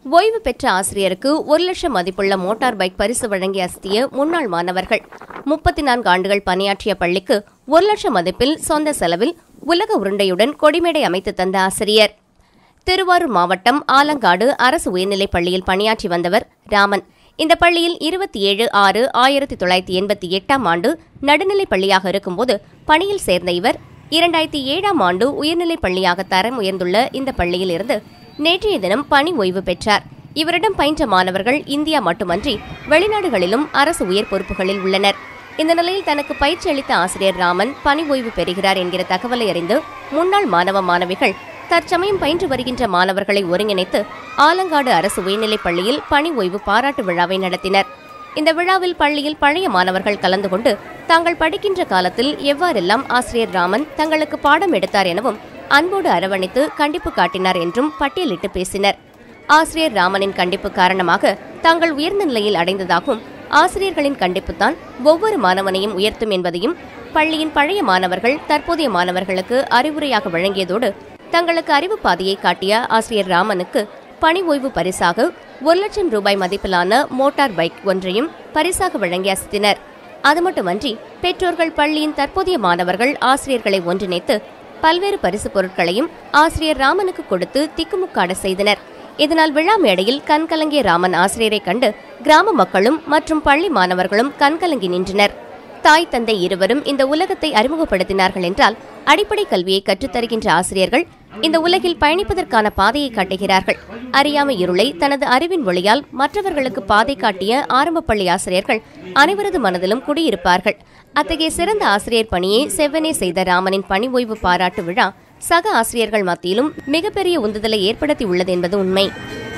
ஓய்வு பெற்ற ஆசிரியருக்கு ஒரு லட்சம் மதிப்புள்ள மோட்டார் பைக் பரிசு வழங்கி அசத்திய முன்னாள் மாணவர்கள் முப்பத்தி நான்கு ஆண்டுகள் பணியாற்றிய பள்ளிக்கு ஒரு லட்சம் மதிப்பில் சொந்த செலவில் உலக உருண்டையுடன் கொடிமேடை அமைத்து தந்த ஆசிரியர் திருவாரூர் மாவட்டம் ஆலங்காடு அரசு உயர்நிலைப் பள்ளியில் பணியாற்றி வந்தவர் ராமன் இந்த பள்ளியில் இருபத்தி ஏழு ஆறு ஆயிரத்தி தொள்ளாயிரத்தி எண்பத்தி எட்டாம் ஆண்டு நடுநிலைப் பள்ளியாக இருக்கும்போது பணியில் சேர்ந்த இவர் இரண்டாயிரத்தி ஏழாம் ஆண்டு உயர்நிலைப் பள்ளியாக தரம் உயர்ந்துள்ள இந்த பள்ளியில் இருந்து நேற்றைய தினம் பணி ஓய்வு பெற்றார் இவரிடம் பயின்ற மாணவர்கள் இந்தியா மட்டுமன்றி வெளிநாடுகளிலும் அரசு உயர் பொறுப்புகளில் உள்ளனர் இந்த நிலையில் தனக்கு பயிற்சி அளித்த ஆசிரியர் ராமன் பணி ஓய்வு பெறுகிறார் என்கிற தகவலை அறிந்து முன்னாள் மாணவ மாணவிகள் தற்சமயம் பயின்று வருகின்ற மாணவர்களை ஒருங்கிணைத்து ஆலங்காடு அரசு உயர்நிலைப் பள்ளியில் பணி ஓய்வு பாராட்டு விழாவை நடத்தினர் இந்த விழாவில் பள்ளியில் பழைய மாணவர்கள் கலந்து கொண்டு தாங்கள் படிக்கின்ற காலத்தில் எவ்வாறெல்லாம் ஆசிரியர் ராமன் தங்களுக்கு பாடம் எடுத்தார் எனவும் அன்போடு அரவணைத்து கண்டிப்பு காட்டினார் என்றும் பட்டியலிட்டு பேசினர் ஆசிரியர் ராமனின் கண்டிப்பு காரணமாக தாங்கள் உயர்ந்த நிலையில் அடைந்ததாகவும் ஆசிரியர்களின் கண்டிப்புத்தான் ஒவ்வொரு மாணவனையும் உயர்த்தும் என்பதையும் பள்ளியின் பழைய மாணவர்கள் தற்போதைய மாணவர்களுக்கு அறிவுரையாக வழங்கியதோடு தங்களுக்கு அறிவு பாதையை காட்டிய ஆசிரியர் ராமனுக்கு பணி ஓய்வு பரிசாக ஒரு லட்சம் ரூபாய் மதிப்பிலான மோட்டார் பைக் ஒன்றையும் பரிசாக வழங்கி அசத்தினர் அது மட்டுமன்றி பெற்றோர்கள் பள்ளியின் தற்போதைய மாணவர்கள் ஆசிரியர்களை ஒன்றிணைத்து பல்வேறு பரிசு பொருட்களையும் ஆசிரியர் ராமனுக்கு கொடுத்து திக்குமுக்காட செய்தனர் இதனால் விழா மேடையில் கண்கலங்கிய ராமன் ஆசிரியரை கண்டு கிராம மக்களும் மற்றும் பள்ளி மாணவர்களும் கண்கலங்கி நின்றனர் தாய் தந்தை இருவரும் இந்த உலகத்தை அறிமுகப்படுத்தினார்கள் என்றால் அடிப்படை கல்வியை கற்றுத்தருகின்ற ஆசிரியர்கள் இந்த உலகில் பயணிப்பதற்கான பாதையை காட்டுகிறார்கள் அறியாமை இருளை தனது அறிவின் ஒளியால் மற்றவர்களுக்கு பாதை காட்டிய ஆரம்ப பள்ளி ஆசிரியர்கள் அனைவரது மனதிலும் குடியிருப்பார்கள் அத்தகைய சிறந்த ஆசிரியர் பணியை செவ்வனே செய்த ராமனின் பணி ஓய்வு பாராட்டு விழா சக ஆசிரியர்கள் மத்தியிலும் மிகப்பெரிய உந்துதலை ஏற்படுத்தி உள்ளது என்பது உண்மை